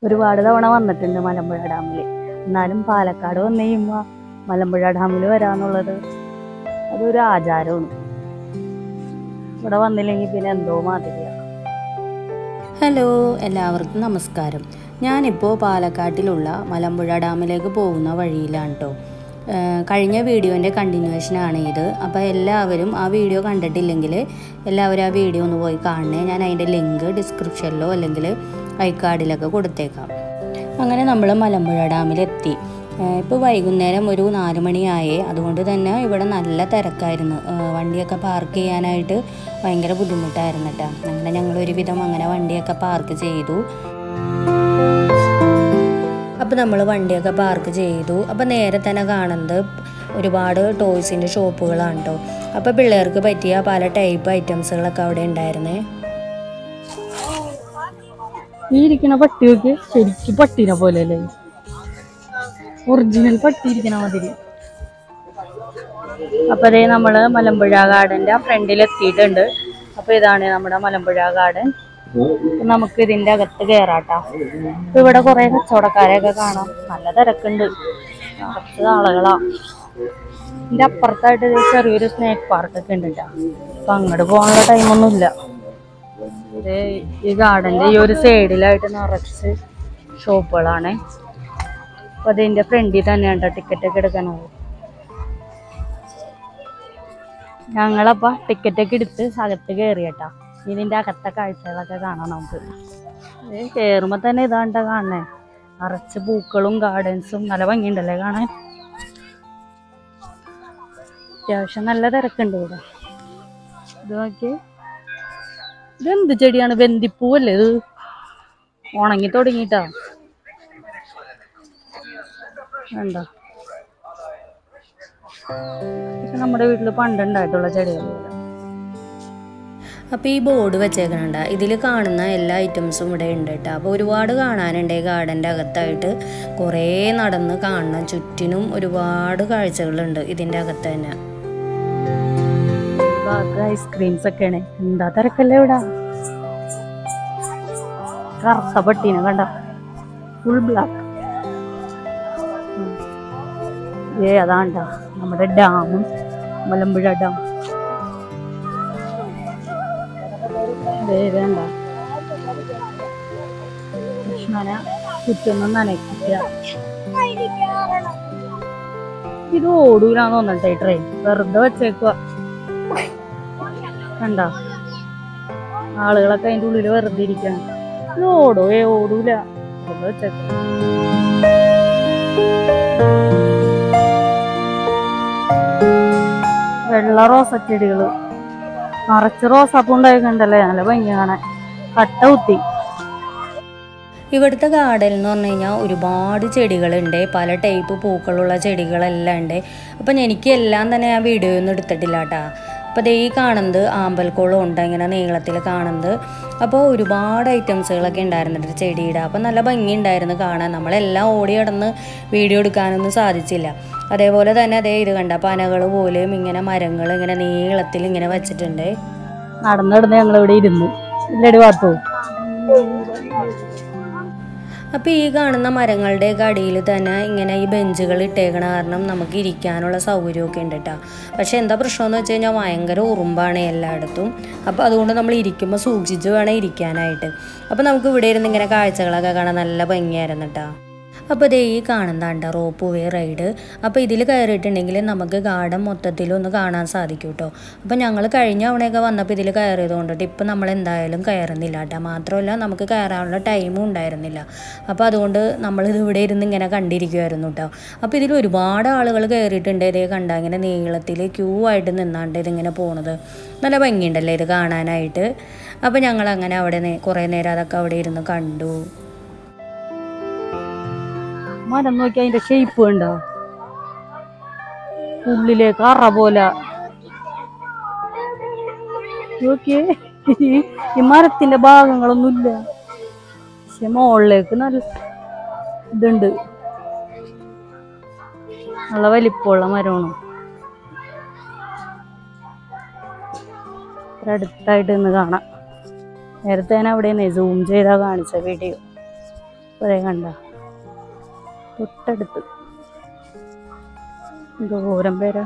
ഒരുപാട് തവണ വന്നിട്ടുണ്ട് മലമ്പുഴ ഡാമിൽ എന്നാലും പാലക്കാട് വന്നു കഴിയുമ്പോൾ മലമ്പുഴ ഡാമിൽ വരാന്നുള്ളത് അതൊരു ആചാരമാണ് ഇവിടെ വന്നില്ലെങ്കിൽ പിന്നെ എന്തോ മാതിരിയാണ് ഹലോ എല്ലാവർക്കും നമസ്കാരം ഞാനിപ്പോൾ പാലക്കാട്ടിലുള്ള മലമ്പുഴ ഡാമിലേക്ക് പോകുന്ന വഴിയിലാണ് കേട്ടോ കഴിഞ്ഞ വീഡിയോൻ്റെ കണ്ടിന്യൂവേഷനാണ് ഇത് അപ്പോൾ എല്ലാവരും ആ വീഡിയോ കണ്ടിട്ടില്ലെങ്കിൽ എല്ലാവരും ആ വീഡിയോ ഒന്ന് പോയി കാണണേ ഞാൻ അതിൻ്റെ ലിങ്ക് ഡിസ്ക്രിപ്ഷനിലോ അല്ലെങ്കിൽ ഐക്കാർഡിലൊക്കെ കൊടുത്തേക്കാം അങ്ങനെ നമ്മൾ മലമ്പുഴ ഡാമിലെത്തി ഇപ്പോൾ വൈകുന്നേരം ഒരു നാല് മണിയായേ അതുകൊണ്ട് തന്നെ ഇവിടെ നല്ല തിരക്കായിരുന്നു ഏഹ് വണ്ടിയൊക്കെ പാർക്ക് ചെയ്യാനായിട്ട് ഭയങ്കര ബുദ്ധിമുട്ടായിരുന്നു കേട്ടോ അങ്ങനെ ഞങ്ങൾ ഒരുവിധം അങ്ങനെ വണ്ടിയൊക്കെ പാർക്ക് ചെയ്തു അപ്പോൾ നമ്മൾ വണ്ടിയൊക്കെ പാർക്ക് ചെയ്തു അപ്പോൾ നേരെ തന്നെ കാണുന്നത് ഒരുപാട് ടോയ്സിൻ്റെ ഷോപ്പുകളാണ് കേട്ടോ അപ്പോൾ പിള്ളേർക്ക് പറ്റിയ പല ടൈപ്പ് ഐറ്റംസുകളൊക്കെ അവിടെ ഉണ്ടായിരുന്നേ ഈ ഇരിക്കുന്ന പട്ടിയൊക്കെ ശരിക്കും പട്ടീനെ പോലെ അല്ലേ ഒറിജിനൽ പട്ടി ഇരിക്കണ മാതിരി അപ്പൊ അതേ നമ്മള് മലമ്പുഴ ഗാർഡന്റെ ഫ്രണ്ടിൽ എത്തിയിട്ടുണ്ട് അപ്പൊ ഇതാണ് നമ്മുടെ മലമ്പുഴ ഗാർഡൻ അപ്പൊ നമുക്ക് ഇതിന്റെ അകത്ത് കേറാട്ടാ ഇപ്പൊ ഇവിടെ കുറെ കച്ചവടക്കാരെയൊക്കെ കാണാം നല്ല തിരക്കുണ്ട് കുറച്ച് ആളുകളാ ഇതിന്റെ അപ്പുറത്തായിട്ട് ദേ ചെറിയൊരു സ്നേക്ക് പാർക്കൊക്കെ ഉണ്ട് കേട്ടോ അപ്പൊ അങ്ങോട്ട് പോകാനുള്ള ടൈമൊന്നുമില്ല ഇത് ഈ ഗാർഡന്റെ ഈ ഒരു സൈഡിലായിട്ട് നിറച്ച് ഷോപ്പുകളാണ് അപ്പൊ അതിന്റെ ഫ്രണ്ടിൽ തന്നെയാണ് ടിക്കറ്റ് ഒക്കെ എടുക്കാനുള്ളത് ഞങ്ങളപ്പ ടിക്കറ്റ് ഒക്കെ എടുത്ത് അകത്ത് കയറിയട്ടാ ഇതിന്റെ അകത്തെ കാഴ്ചകളൊക്കെ കാണാം നമുക്ക് ഇത് കേറുമ്പോ തന്നെ ഇതാണ്ട കാണണേ നിറച്ച് പൂക്കളും ഗാർഡൻസും നല്ല ഭംഗിയുണ്ടല്ലേ കാണാൻ അത്യാവശ്യം നല്ല തിരക്കുണ്ട് ഇവിടെ ഇത് നോക്കിയേ ഇതെന്ത് ചെടിയാണ് ബന്ദിപ്പൂവല്ലേ ഇത് ഉണങ്ങി തുടങ്ങിട്ടാ വേണ്ട പക്ഷെ നമ്മുടെ വീട്ടിൽ പണ്ടുണ്ടായിട്ടുള്ള ചെടികൾ അപ്പോൾ ഈ ബോർഡ് വെച്ചേക്കണുണ്ട് ഇതിൽ കാണുന്ന എല്ലാ ഐറ്റംസും ഇവിടെ ഉണ്ട് കേട്ടോ അപ്പോൾ ഒരുപാട് കാണാനുണ്ട് ഈ ഗാർഡൻ്റെ അകത്തായിട്ട് കുറേ നടന്ന് കാണണം ചുറ്റിനും ഒരുപാട് കാഴ്ചകളുണ്ട് ഇതിൻ്റെ അകത്ത് തന്നെ ഭാഗത്ത് ഐസ്ക്രീംസ് ഒക്കെയാണ് എന്താ തിരക്കല്ലേ ഇവിടെ കറുത്ത പട്ടീനെ കണ്ട ഫുൾ ബ്ലാക്ക് ഏ അതാണ്ട നമ്മുടെ ഡാമും മലമ്പുഴ ഡാം ദേ വേണ്ട കൃഷ്ണനെ ചുറ്റൊന്നും നനയ്ക്കില്ല ഇത് ഓടൂലാന്ന് തോന്നട്ടെ ഈ ട്രെയിൻ വെറുതെ വെച്ചേക്കുക കണ്ട ആളുകളൊക്കെ അതിന്റെ ഉള്ളിൽ വെറുതെ ഇരിക്കണം ഇത് ഓടോ ഏ ഓടൂല വെറുതെ വെച്ചേക്കുക വെള്ള റോസച്ചെടികള് നിറച്ച് റോസാപ്പൂ ഉണ്ടായിക്കണ്ടല്ലേ നല്ല ഭംഗി കാണാൻ കട്ട കുത്തി ഇവിടുത്തെ ഗാർഡൻ എന്ന് പറഞ്ഞു കഴിഞ്ഞാൽ ഒരുപാട് ചെടികളുണ്ട് പല ടൈപ്പ് പൂക്കളുള്ള ചെടികളെല്ലാം ഉണ്ട് അപ്പം എനിക്ക് എല്ലാം തന്നെ ഞാൻ വീഡിയോ ഒന്നും എടുത്തിട്ടില്ല കേട്ടോ അപ്പോൾ ദേ ഈ കാണുന്നത് ആമ്പൽക്കോളം ഉണ്ട് ഇങ്ങനെ നീളത്തിൽ കാണുന്നത് അപ്പോൾ ഒരുപാട് ഐറ്റംസുകളൊക്കെ ഉണ്ടായിരുന്നുണ്ട് ചെടിയുടെ അപ്പം നല്ല ഭംഗി ഉണ്ടായിരുന്നു കാണാൻ നമ്മളെല്ലാം ഓടി കിടന്ന് വീഡിയോ എടുക്കാനൊന്നും സാധിച്ചില്ല അതേപോലെ തന്നെ അതേ ഇത് കണ്ട പനകൾ പോലെയും ഇങ്ങനെ മരങ്ങൾ ഇങ്ങനെ നീളത്തിൽ ഇങ്ങനെ വെച്ചിട്ടുണ്ട് നടന്നിടന്ന് ഞങ്ങൾ ഇവിടെ ഇരുന്നു ഇല്ലടി പാത്തു അപ്പോൾ ഈ കാണുന്ന മരങ്ങളുടെയൊക്കെ അടിയിൽ തന്നെ ഇങ്ങനെ ഈ ബെഞ്ചുകൾ ഇട്ടേക്കണ കാരണം നമുക്ക് ഇരിക്കാനുള്ള സൗകര്യമൊക്കെ ഉണ്ട് കേട്ടോ പക്ഷെ എന്താ പ്രശ്നം എന്ന് വെച്ച് കഴിഞ്ഞാൽ ഭയങ്കര ഉറുമ്പാണ് എല്ലായിടത്തും അപ്പോൾ അതുകൊണ്ട് നമ്മൾ ഇരിക്കുമ്പോൾ സൂക്ഷിച്ച് വേണം ഇരിക്കാനായിട്ട് അപ്പോൾ നമുക്ക് ഇവിടെ ഇരുന്ന് ഇങ്ങനെ കാഴ്ചകളൊക്കെ കാണാൻ നല്ല ഭംഗിയായിരുന്നു കേട്ടോ അപ്പോൾ ദേ ഈ കാണുന്നതാണ്ട റോപ്പ് വേ റൈഡ് അപ്പോൾ ഇതിൽ കയറിയിട്ടുണ്ടെങ്കിൽ നമുക്ക് ഗാർഡൻ മൊത്തത്തിലൊന്ന് കാണാൻ സാധിക്കും കേട്ടോ അപ്പോൾ ഞങ്ങൾ കഴിഞ്ഞ തവണയൊക്കെ വന്നപ്പോൾ ഇതിൽ കയറിയത് കൊണ്ടിട്ട് ഇപ്പം നമ്മൾ എന്തായാലും കയറുന്നില്ല കേട്ടോ മാത്രമല്ല നമുക്ക് കയറാനുള്ള ടൈമും ഉണ്ടായിരുന്നില്ല അപ്പോൾ അതുകൊണ്ട് നമ്മളിത് ഇവിടെ ഇരുന്ന് ഇങ്ങനെ കണ്ടിരിക്കുമായിരുന്നു കേട്ടോ അപ്പോൾ ഇതിൽ ഒരുപാട് ആളുകൾ കയറിയിട്ടുണ്ട് ഇതേ കണ്ട ഇങ്ങനെ നീളത്തിൽ ക്യൂ ആയിട്ട് നിന്നാണ്ട് ഇതിങ്ങനെ പോണത് നല്ല ഭംഗിയുണ്ടല്ലേ ഇത് കാണാനായിട്ട് അപ്പോൾ ഞങ്ങൾ അങ്ങനെ അവിടെ നേ- കുറേ നേരം അതൊക്കെ അവിടെ ഇരുന്ന് കണ്ടു മരം നോക്കി അതിന്റെ ഷേപ്പ് കണ്ടോ ഉള്ളിലേക്ക് അറ പോലെ നോക്കിയേ ഈ മരത്തിന്റെ ഭാഗങ്ങളൊന്നുമില്ല പക്ഷെ മുകളിലേക്ക് നല്ല ഇതുണ്ട് നല്ല വലിപ്പമുള്ള മരമാണ് ഇത്ര അടുത്തായിട്ട് നിന്ന് കാണാം നേരത്തെ ഞാൻ അവിടെ സൂം ചെയ്താ കാണിച്ച വീഡിയോ അതേ കണ്ട തൊട്ടടുത്ത് ദൂരം പേരാ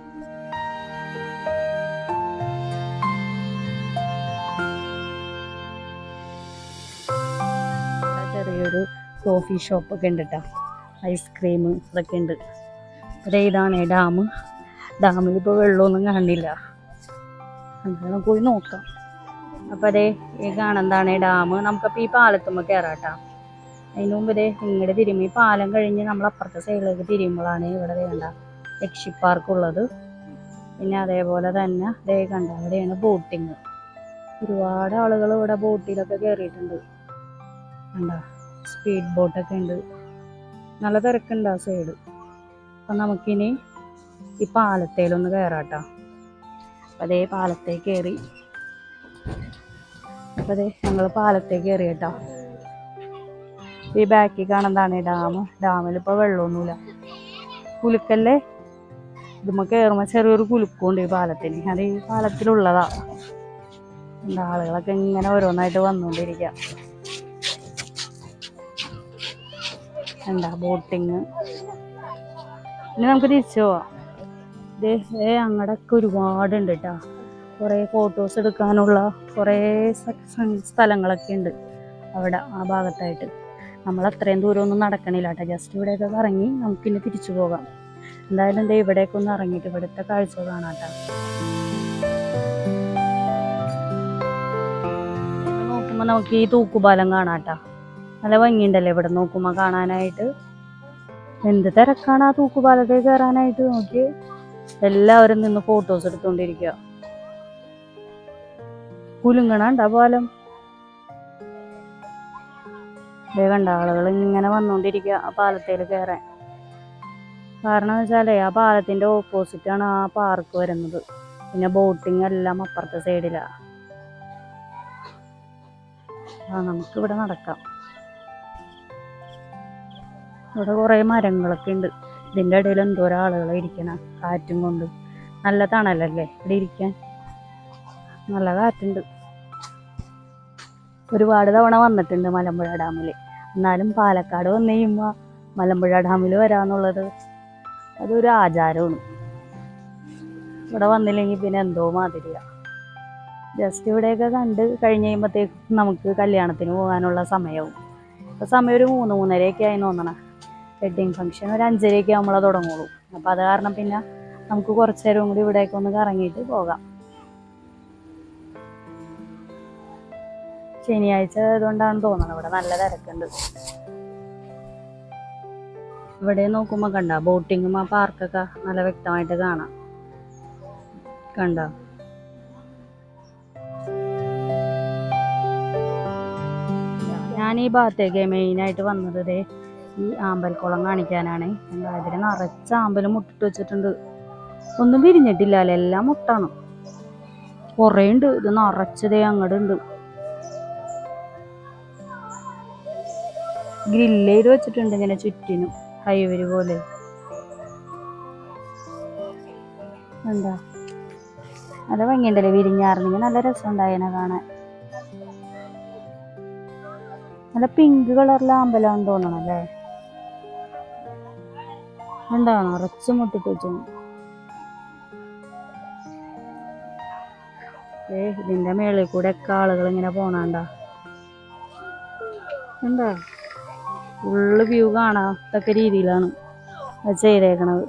ഇവിടെ ചെറിയൊരു കോഫി ഷോപ്പൊക്കെ ഉണ്ട് കേട്ടോ ഐസ്ക്രീം ഇതൊക്കെ ഉണ്ട് അതെ ഇതാണ് ഡാം ഡാമിൽ ഇപ്പോൾ വെള്ളമൊന്നും കാണില്ല എന്തായാലും പോയി നോക്കാം അപ്പം അതെ ഈ കാണുന്നതാണ് ഡാം നമുക്കപ്പോൾ ഈ പാലത്തുമ്പോൾ കയറാട്ടാ അതിന് മുമ്പ് ഇതേ ഇങ്ങോട്ട് തിരുമ്പി ഈ പാലം കഴിഞ്ഞ് നമ്മൾ അപ്പുറത്തെ സൈഡിലേക്ക് തിരിയുമ്പോഴാണ് ഇവിടെ വേണ്ട യക്ഷി പാർക്ക് ഉള്ളത് പിന്നെ അതേപോലെ തന്നെ ദേ കണ്ട അവിടെയാണ് ബോട്ടിങ് ഒരുപാട് ആളുകൾ ഇവിടെ ബോട്ടിലൊക്കെ കയറിയിട്ടുണ്ട് കണ്ട സ്പീഡ് ബോട്ടൊക്കെ ഉണ്ട് നല്ല തിരക്കുണ്ട് ആ സൈഡ് അപ്പം നമുക്കിനി ഈ പാലത്തേലൊന്ന് കയറാട്ടോ അപ്പം അതേ പാലത്തേ കയറി അപ്പം അതേ ഞങ്ങൾ പാലത്തേ കയറി കേട്ടോ ഈ ബാക്കിൽ കാണുന്നതാണ് ഡാം ഡാമിൽ ഇപ്പോൾ വെള്ളമൊന്നുമില്ല കുലുക്കല്ലേ ഇതുമ്മ കയറുമ്പോൾ ചെറിയൊരു കുലുക്കുണ്ട് ഈ പാലത്തിന് അത് ഈ പാലത്തിലുള്ളതാ എന്താ ആളുകളൊക്കെ ഇങ്ങനെ ഓരോന്നായിട്ട് വന്നുകൊണ്ടിരിക്കുക എന്താ ബോട്ടിങ് ഇനി നമുക്ക് തിരിച്ചു പോവാം ദേ ദേ അങ്ങടൊക്കെ ഒരുപാടുണ്ട് കേട്ടോ കുറേ ഫോട്ടോസ് എടുക്കാനുള്ള കുറേ സ- സ- സ്ഥലങ്ങളൊക്കെ ഉണ്ട് അവിടെ ആ ഭാഗത്തായിട്ട് നമ്മൾ അത്രയും ദൂരമൊന്നും നടക്കണില്ല കേട്ടോ ജസ്റ്റ് ഇവിടെയൊക്കെ കറങ്ങി നമുക്കിനി തിരിച്ചു പോകാം എന്തായാലും ദേ ഇവിടേക്ക് ഒന്ന് ഇറങ്ങിയിട്ട് ഇവിടുത്തെ കാഴ്ച കാണാം കേട്ടോ നോക്കുമ്പോൾ നമുക്ക് ഈ തൂക്കുപാലം കാണാം കേട്ടോ നല്ല ഭംഗിയുണ്ടല്ലേ ഇവിടെ നോക്കുമ്പോൾ കാണാനായിട്ട് എന്ത് തിരക്കാണ് ആ തൂക്കുപാലത്തേക്ക് കയറാനായിട്ട് നോക്കി എല്ലാവരും നിന്ന് ഫോട്ടോസ് എടുത്തുകൊണ്ടിരിക്കുക കുലുങ്ങണണ്ട പാലം ദേ കണ്ട ആളുകൾ ഇങ്ങനെ വന്നുകൊണ്ടിരിക്കുക ആ പാലത്തേൽ കയറാൻ കാരണം എന്ന് വെച്ചാലേ ആ പാലത്തിന്റെ ഓപ്പോസിറ്റ് ആണ് ആ പാർക്ക് വരുന്നത് പിന്നെ ബോട്ടിങ് എല്ലാം അപ്പുറത്തെ സൈഡിലാണ് ആ നമുക്കിവിടെ നടക്കാം ഇവിടെ കുറേ മരങ്ങളൊക്കെ ഉണ്ട് ഇതിൻ്റെ ഇടയിൽ എന്തോരം ആളുകൾ ഇരിക്കണ കാറ്റും കൊണ്ട് നല്ല തണലല്ലേ ഇവിടെ ഇരിക്കാൻ നല്ല കാറ്റുണ്ട് ഒരുപാട് തവണ വന്നിട്ടുണ്ട് മലമ്പുഴ ഡാമിൽ എന്നാലും പാലക്കാട് വന്നു കഴിയുമ്പോൾ മലമ്പുഴ ഡാമിൽ വരാന്നുള്ളത് അതൊരു ആചാരമാണ് ഇവിടെ വന്നില്ലെങ്കിൽ പിന്നെ എന്തോ മാതിരിയാ ജസ്റ്റ് ഇവിടെയൊക്കെ കണ്ട് കഴിഞ്ഞ് കഴിയുമ്പോഴത്തേക്കും നമുക്ക് കല്യാണത്തിന് പോകാനുള്ള സമയവും ഇപ്പം സമയം ഒരു മൂന്ന് മൂന്നരയൊക്കെ ആയി തോന്നണ വെഡ്ഡിങ് ഫംഗ്ഷൻ ഒരു അഞ്ചരയൊക്കെ ആകുമ്പോഴേ തുടങ്ങുള്ളൂ അപ്പോൾ അത് കാരണം പിന്നെ നമുക്ക് കുറച്ച് നേരം കൂടി ഇവിടേക്ക് ഒന്ന് കറങ്ങിയിട്ട് പോകാം ശനിയാഴ്ച ആയതുകൊണ്ടാണ് തോന്നുന്നത് ഇവിടെ നല്ല തിരക്കുണ്ട് ഇവിടെ നോക്കുമ്പോൾ കണ്ട ബോട്ടിങ്ങും ആ പാർക്കൊക്കെ നല്ല വ്യക്തമായിട്ട് കാണാം കണ്ട ഞാൻ ഈ ഭാഗത്തേക്ക് മെയിനായിട്ട് വന്നത് ദേ ഈ ആമ്പൽക്കുളം കാണിക്കാനാണ് എന്താ ഇതിൽ നിറച്ച ആമ്പൽ മുട്ടിട്ട് വെച്ചിട്ടുണ്ട് ഒന്നും വിരിഞ്ഞിട്ടില്ല അല്ലേ എല്ലാം മുട്ടാണ് കുറേ ഉണ്ട് ഇത് നിറച്ചതേ അങ്ങോട്ട് ഉണ്ട് ഗ്രില്ല് ചെയ്ത് വെച്ചിട്ടുണ്ട് ഇങ്ങനെ ചുറ്റിനും ഹൈവര് പോലെ എന്താ നല്ല ഭംഗിയുണ്ടല്ലേ വിരിഞ്ഞാർന്നെങ്കിൽ നല്ല രസം ഉണ്ടായേനെ കാണാൻ നല്ല പിങ്ക് കളറിലെ അമ്പലമാണെന്ന് തോന്നണം അല്ലേ എന്താണ് നിറച്ച് മുട്ടിട്ട് വെച്ചു ഏ ഇതിന്റെ മേളിൽ കൂടെ ഒക്കെ ആളുകൾ ഇങ്ങനെ പോണണ്ട എന്താ ഫുള്ള് വ്യൂ കാണാത്തക്ക രീതിയിലാണ് അത് ചെയ്തേക്കണത്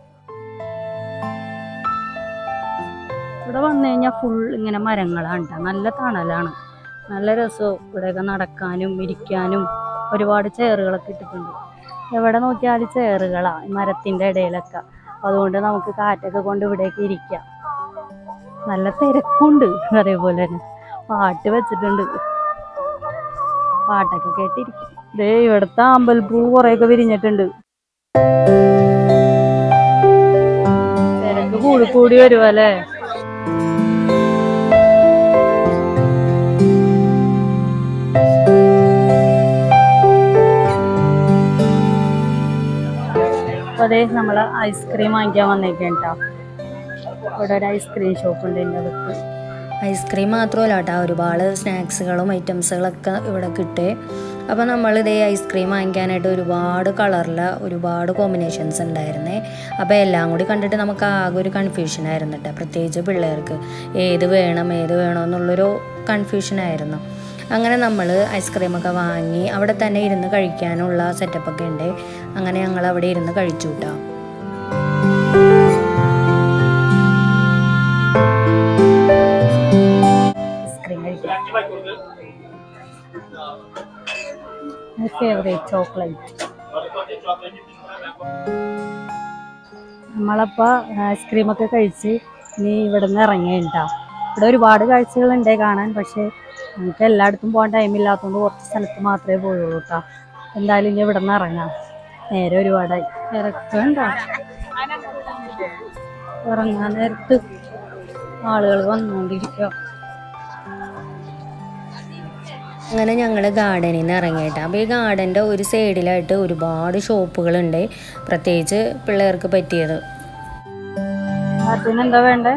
ഇവിടെ വന്നു കഴിഞ്ഞാൽ ഫുൾ ഇങ്ങനെ മരങ്ങളാണ് ട്ടോ. നല്ല തണലാണ് നല്ല രസവും ഇവിടെയൊക്കെ നടക്കാനും ഇരിക്കാനും ഒരുപാട് ചെയറുകളൊക്കെ ഇട്ടിട്ടുണ്ട് എവിടെ നോക്കിയാലും ചെയറുകളാ ഈ മരത്തിന്റെ ഇടയിലൊക്കെ അതുകൊണ്ട് നമുക്ക് കാറ്റൊക്കെ കൊണ്ട് ഇവിടേക്ക് ഇരിക്കാം നല്ല തിരക്കുണ്ട് അതേപോലെ തന്നെ പാട്ട് വെച്ചിട്ടുണ്ട് പാട്ടൊക്കെ കേട്ടിരിക്കും ദേ ഇവിടുത്തെ അമ്പൽപ്പൂ കുറെയൊക്കെ വിരിഞ്ഞിട്ടുണ്ട് തിരക്ക് കൂടി കൂടി വരുവല്ലേ അപ്പൊ അതെ നമ്മള് ഐസ്ക്രീം വാങ്ങിക്കാൻ വന്നേക്കാം കേട്ടോ ഇവിടെ ഒരു ഐസ്ക്രീം ഷോപ്പ് ഉണ്ട് എൻ്റെ അടുത്ത് ഐസ്ക്രീം മാത്രമല്ല കേട്ടോ ഒരുപാട് സ്നാക്സുകളും ഐറ്റംസുകളൊക്കെ ഇവിടെ കിട്ടേ അപ്പോൾ നമ്മൾ ഇതേ ഐസ്ക്രീം വാങ്ങിക്കാനായിട്ട് ഒരുപാട് കളറിൽ ഒരുപാട് കോമ്പിനേഷൻസ് ഉണ്ടായിരുന്നേ അപ്പോൾ എല്ലാം കൂടി കണ്ടിട്ട് നമുക്ക് ആകെ ഒരു കൺഫ്യൂഷൻ ആയിരുന്നു കേട്ടോ പ്രത്യേകിച്ച് പിള്ളേർക്ക് ഏത് വേണം ഏത് വേണം എന്നുള്ളൊരു കൺഫ്യൂഷനായിരുന്നു അങ്ങനെ നമ്മൾ ഐസ്ക്രീമൊക്കെ വാങ്ങി അവിടെ തന്നെ ഇരുന്ന് കഴിക്കാനുള്ള സെറ്റപ്പൊക്കെ ഉണ്ട് അങ്ങനെ ഞങ്ങൾ അവിടെ ഇരുന്ന് കഴിച്ചു കേട്ടോ ഐസ്ക്രീം കഴിക്കാം ഫേവറേറ്റ് ചോക്ലേറ്റ് നമ്മളപ്പോൾ ഐസ്ക്രീമൊക്കെ കഴിച്ച് ഇനി ഇവിടെ നിന്ന് ഇറങ്ങിയിട്ടാ ഇവിടെ ഒരുപാട് കാഴ്ചകളുണ്ട് കാണാൻ പക്ഷേ നമുക്ക് എല്ലായിടത്തും പോകാൻ ടൈമില്ലാത്തതുകൊണ്ട് കുറച്ച് സ്ഥലത്ത് മാത്രമേ പോയുള്ളൂ കേട്ടോ എന്തായാലും ഇനി ഇവിടെ നിന്ന് ഇറങ്ങാം നേരെ ഒരുപാടായി ഇറക്കണ്ടോ ഇറങ്ങാൻ നേരത്ത് ആളുകൾ വന്നുകൊണ്ടിരിക്കുക അങ്ങനെ ഞങ്ങൾ ഗാർഡനിൽ നിന്ന് ഇറങ്ങിയിട്ട് അപ്പോൾ ഈ ഗാർഡൻ്റെ ഒരു സൈഡിലായിട്ട് ഒരുപാട് ഷോപ്പുകളുണ്ട് പ്രത്യേകിച്ച് പിള്ളേർക്ക് പറ്റിയത് അതിന് എന്താ വേണ്ടേ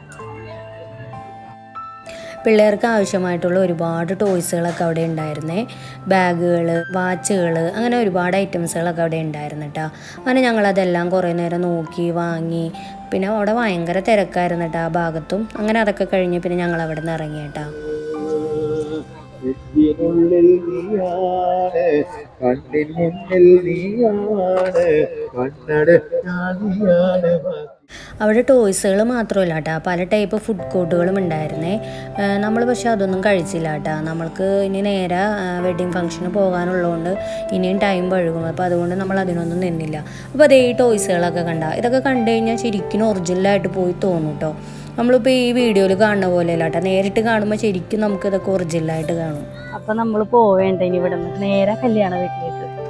പിള്ളേർക്ക് ആവശ്യമായിട്ടുള്ള ഒരുപാട് ടോയ്സുകളൊക്കെ അവിടെ ഉണ്ടായിരുന്നേ ബാഗുകൾ വാച്ചുകൾ അങ്ങനെ ഒരുപാട് ഐറ്റംസുകളൊക്കെ അവിടെ ഉണ്ടായിരുന്നു കേട്ടോ അങ്ങനെ ഞങ്ങളതെല്ലാം കുറേ നേരം നോക്കി വാങ്ങി പിന്നെ അവിടെ ഭയങ്കര തിരക്കായിരുന്നു കേട്ടോ ആ ഭാഗത്തും അങ്ങനെ അതൊക്കെ കഴിഞ്ഞ് പിന്നെ ഞങ്ങൾ അവിടെ നിന്ന് ഇറങ്ങി കേട്ടോ നെഞ്ചിനുള്ളിൽ നീയാണ് കണ്ണിൻ മുന്നിൽ നീയാണ് കണ്ണട അവിടെ ടോയ്സുകൾ മാത്രമല്ല കേട്ടോ പല ടൈപ്പ് ഫുഡ് കോർട്ടുകളും ഉണ്ടായിരുന്നേ നമ്മൾ പക്ഷെ അതൊന്നും കഴിച്ചില്ല കേട്ടോ നമ്മൾക്ക് ഇനി നേരെ വെഡ്ഡിങ് ഫംഗ്ഷന് പോകാനുള്ളതുകൊണ്ട് ഇനിയും ടൈം പഴുകും അപ്പോൾ അതുകൊണ്ട് നമ്മൾ അതിനൊന്നും നിന്നില്ല അപ്പോൾ അതേ ഈ ടോയ്സുകളൊക്കെ കണ്ട ഇതൊക്കെ കണ്ടു കഴിഞ്ഞാൽ ശരിക്കും ഒറിജിനലായിട്ട് പോയി തോന്നും കേട്ടോ നമ്മളിപ്പോൾ ഈ വീഡിയോയിൽ കാണുന്ന പോലെയല്ല കേട്ടോ നേരിട്ട് കാണുമ്പോൾ ശരിക്കും നമുക്ക് ഇതൊക്കെ ഒറിജിനലായിട്ട് കാണും അപ്പൊ നമ്മൾ പോവേണ്ട ഇനി ഇവിടെ നിന്ന് നേരെ കല്യാണ വീട്ടിലേക്ക്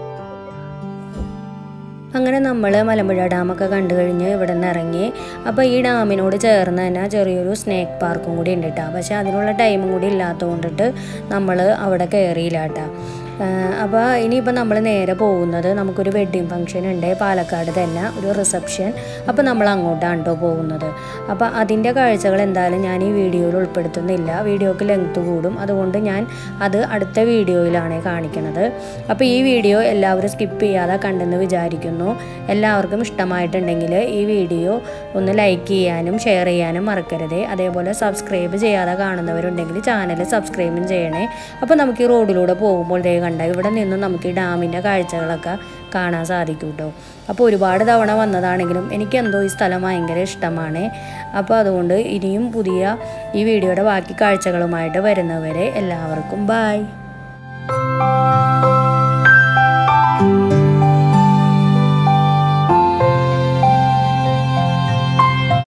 അങ്ങനെ നമ്മൾ മലമ്പുഴ ഡാമൊക്കെ കണ്ടു കഴിഞ്ഞ് ഇവിടെ നിന്ന് ഇറങ്ങി അപ്പോൾ ഈ ഡാമിനോട് ചേർന്ന് തന്നെ ചെറിയൊരു സ്നേക്ക് പാർക്കും കൂടി ഉണ്ട് കേട്ടോ പക്ഷേ അതിനുള്ള ടൈമും കൂടി ഇല്ലാത്തത് കൊണ്ടിട്ട് നമ്മൾ അവിടെ കയറിയില്ല കേട്ടോ അപ്പോൾ ഇനിയിപ്പോൾ നമ്മൾ നേരെ പോകുന്നത് നമുക്കൊരു വെഡ്ഡിങ് ഫംഗ്ഷൻ ഉണ്ട് പാലക്കാട് തന്നെ ഒരു റിസപ്ഷൻ അപ്പോൾ നമ്മൾ അങ്ങോട്ടാണ് കേട്ടോ പോകുന്നത് അപ്പോൾ അതിൻ്റെ കാഴ്ചകൾ എന്തായാലും ഞാൻ ഈ വീഡിയോയിൽ ഉൾപ്പെടുത്തുന്നില്ല വീഡിയോക്ക് ലെങ്ത് കൂടും അതുകൊണ്ട് ഞാൻ അത് അടുത്ത വീഡിയോയിലാണ് കാണിക്കുന്നത് അപ്പോൾ ഈ വീഡിയോ എല്ലാവരും സ്കിപ്പ് ചെയ്യാതെ കണ്ടെന്ന് വിചാരിക്കുന്നു എല്ലാവർക്കും ഇഷ്ടമായിട്ടുണ്ടെങ്കിൽ ഈ വീഡിയോ ഒന്ന് ലൈക്ക് ചെയ്യാനും ഷെയർ ചെയ്യാനും മറക്കരുത് അതേപോലെ സബ്സ്ക്രൈബ് ചെയ്യാതെ കാണുന്നവരുണ്ടെങ്കിൽ ചാനൽ സബ്സ്ക്രൈബും ചെയ്യണേ അപ്പോൾ നമുക്ക് ഈ റോഡിലൂടെ പോകുമ്പോൾ ദേ കണ്ട ഇവിടെ നിന്നും നമുക്ക് ഈ ഡാമിൻ്റെ കാഴ്ചകളൊക്കെ കാണാൻ സാധിക്കും കേട്ടോ അപ്പോൾ ഒരുപാട് തവണ വന്നതാണെങ്കിലും എനിക്ക് എന്തോ ഈ സ്ഥലം ഭയങ്കര ഇഷ്ടമാണ് അപ്പോൾ അതുകൊണ്ട് ഇനിയും പുതിയ ഈ വീഡിയോയുടെ ബാക്കി കാഴ്ചകളുമായിട്ട് വരുന്നവരെ എല്ലാവർക്കും ബായ്